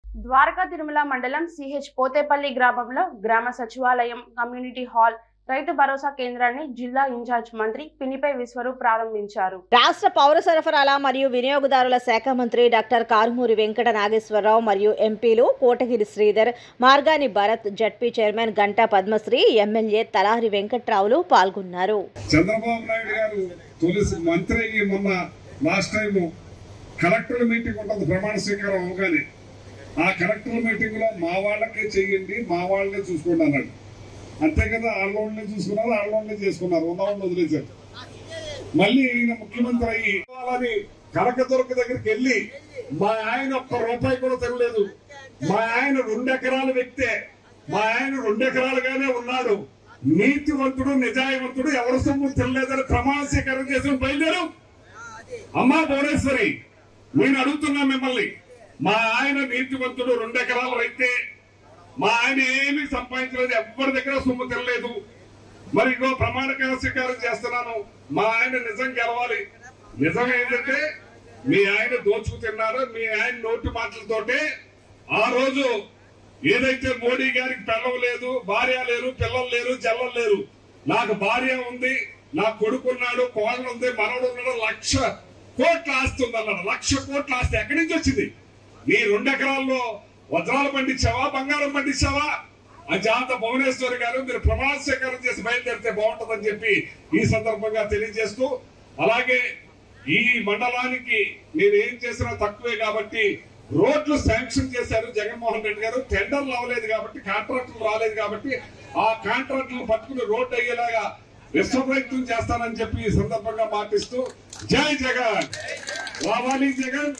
ద్వారకా తిరుమల మండలం సిహెచ్ పోతేపల్లి గ్రామంలో గ్రామ సచివాలయం కమ్యూనిటీ హాల్ రైతు భరోసా కేంద్రాన్ని జిల్లా ఇన్ఛార్జ్ మంత్రి పినిపై విశ్వరూప్ ప్రారంభించారు రాష్ట్ర పౌర సరఫరాల మరియు వినియోగదారుల శాఖ మంత్రి డాక్టర్ కారుమూరి వెంకట నాగేశ్వరరావు మరియు ఎంపీలు Kotagiri Sridhar Margani Bharat ZP chairman Ganta Padmasri MLA Talari వెంకట్రావులు పాల్గొన్నారు చంద్రబాబు నాయుడు గారు తొలి మంత్రి అయ్యి మొన్న లాస్ట్ టైం కలెక్టర్ మీటింగ్ ఉంటుంది ప్రమాణ స్వీకారం అవగానే ఆ కలెక్టర్ మీటింగ్ లో మా వాళ్ళకే చెయ్యండి మా వాళ్ళనే చూసుకోండి అన్నాడు అంతే కదా ఆళ్ళోళ్ళనే చూసుకున్నారు ఆళ్ళోళ్ళనే చేసుకున్నారు ఉన్నవాళ్ళని వదిలేశారు మళ్ళీ ఈయన ముఖ్యమంత్రి అయ్యి వాళ్ళని కనకదుర్గ దగ్గరికి వెళ్ళి మా ఆయన ఒక్క రూపాయి కూడా తినలేదు మా ఆయన రెండు ఎకరాల వ్యక్తే మా ఆయన రెండు ఎకరాలుగానే ఉన్నాడు నీతివంతుడు నిజాయవంతుడు ఎవరి సొమ్ము తినలేదని ప్రమాణ స్వీకారం చేసిన బయలుదేరు అమ్మా భువనేశ్వరి నేను అడుగుతున్నా మిమ్మల్ని మా ఆయన నీతివంతుడు రెండు ఎకరాల రైతే మా ఆయన ఏమీ సంపాదించలేదు ఎవరి దగ్గర సొమ్ము తినలేదు మరి ఇగో ప్రమాణ స్వీకారం చేస్తున్నాను మా ఆయన నిజం గెలవాలి నిజం ఏంటంటే మీ ఆయన దోచుకు తిన్నారు మీ ఆయన నోటి మాటలతోటే ఆ రోజు ఏదైతే మోడీ గారికి పిల్లలు లేదు భార్య లేరు పిల్లలు లేరు జల్లలు లేరు నాకు భార్య ఉంది నా కొడుకున్నాడు కోడలు ఉంది మనవడు ఉన్నాడు లక్ష కోట్ల ఆస్తి ఉంది అన్నాడు లక్ష కోట్ల ఆస్తి ఎక్కడి నుంచి వచ్చింది నీ రెండు ఎకరాల్లో వజ్రాలు పండించావా బంగారం పండించావా అజాత భువనేశ్వరి గారు మీరు ప్రమాణ స్వీకారం చేసి బయలుదేరితే బాగుంటుందని చెప్పి ఈ సందర్భంగా తెలియజేస్తూ అలాగే ఈ మండలానికి నేను ఏం చేసినా తక్కువే కాబట్టి రోడ్లు శాంక్షన్ చేశారు జగన్మోహన్ రెడ్డి గారు టెండర్లు అవ్వలేదు కాబట్టి కాంట్రాక్టులు రాలేదు కాబట్టి ఆ కాంట్రాక్టులు పట్టుకుని రోడ్డు అయ్యేలాగా విశ్వ ప్రయత్నం చేస్తానని చెప్పి ఈ సందర్భంగా మాటిస్తూ జై జగన్ రావాలి జగన్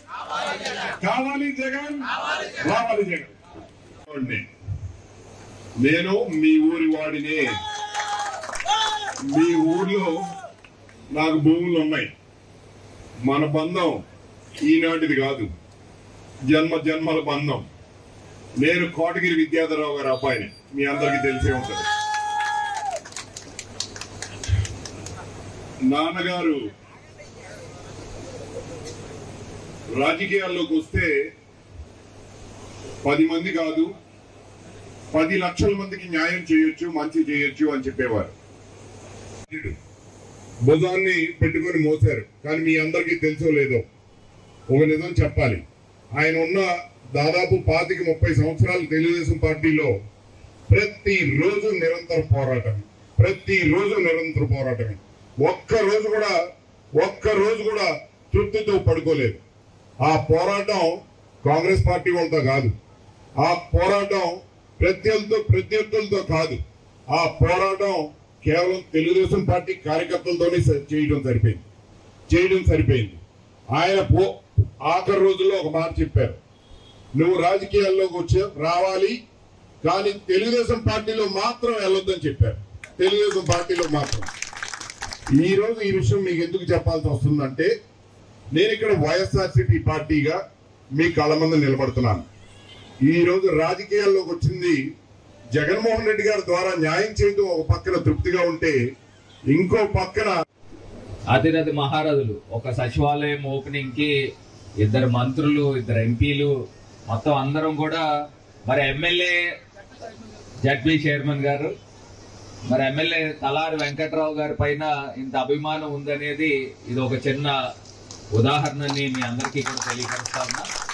కావాలి జగన్ రావాలి జగన్ వాడిని. నేను మీ ఊరి వాడినే మీ ఊర్లో నాకు భూములు ఉన్నాయి మన బంధం ఈనాటిది కాదు జన్మ జన్మల బంధం నేను కోటగిరి విద్యాధరరావు గారి అబ్బాయిని మీ అందరికీ తెలిసే ఉంటుంది నాన్నగారు రాజకీయాల్లోకి వస్తే పది మంది కాదు పది లక్షల మందికి న్యాయం చేయొచ్చు మంచి చేయొచ్చు అని చెప్పేవారు భుజాన్ని పెట్టుకొని మోసారు కానీ మీ అందరికీ తెలుసో లేదో ఒక నిజం చెప్పాలి ఆయన ఉన్న దాదాపు పాతిక ముప్పై సంవత్సరాలు తెలుగుదేశం పార్టీలో ప్రతి రోజు నిరంతర పోరాటం ప్రతి రోజు నిరంతర పోరాటమే ఒక్క రోజు కూడా ఒక్క రోజు కూడా తృప్తితో పడుకోలేదు ఆ పోరాటం కాంగ్రెస్ పార్టీ వాళ్ళతో కాదు ఆ పోరాటం ప్రత్యర్థులతో ప్రత్యర్థులతో కాదు ఆ పోరాటం కేవలం తెలుగుదేశం పార్టీ కార్యకర్తలతోనే స- చేయడం సరిపోయింది చేయడం సరిపోయింది ఆయన పో ఆఖరి రోజుల్లో ఒక మాట చెప్పారు నువ్వు రాజకీయాల్లోకి వచ్చే రావాలి కానీ తెలుగుదేశం పార్టీలో మాత్రం వెళ్ళొద్దని చెప్పారు తెలుగుదేశం పార్టీలో మాత్రం ఈ రోజు ఈ విషయం మీకు ఎందుకు చెప్పాల్సి వస్తుందంటే నేను ఇక్కడ వైఎస్ఆర్సీపీ పార్టీగా మీ కళ్ళ ముందు నిలబడుతున్నాను ఈ రోజు రాజకీయాల్లోకి వచ్చింది జగన్మోహన్ రెడ్డి గారి ద్వారా న్యాయం చేయడం ఒక పక్కన తృప్తిగా ఉంటే ఇంకో పక్కన అతిరథి మహారథులు ఒక సచివాలయం ఓపెనింగ్ కి ఇద్దరు మంత్రులు ఇద్దరు ఎంపీలు మొత్తం అందరం కూడా మరి ఎమ్మెల్యే జడ్పీ చైర్మన్ గారు మరి ఎమ్మెల్యే తలారి వెంకట్రావు గారి పైన ఇంత అభిమానం ఉందనేది ఇది ఒక చిన్న ఉదాహరణని మీ అందరికీ కూడా తెలియపరుస్తా ఉన్నా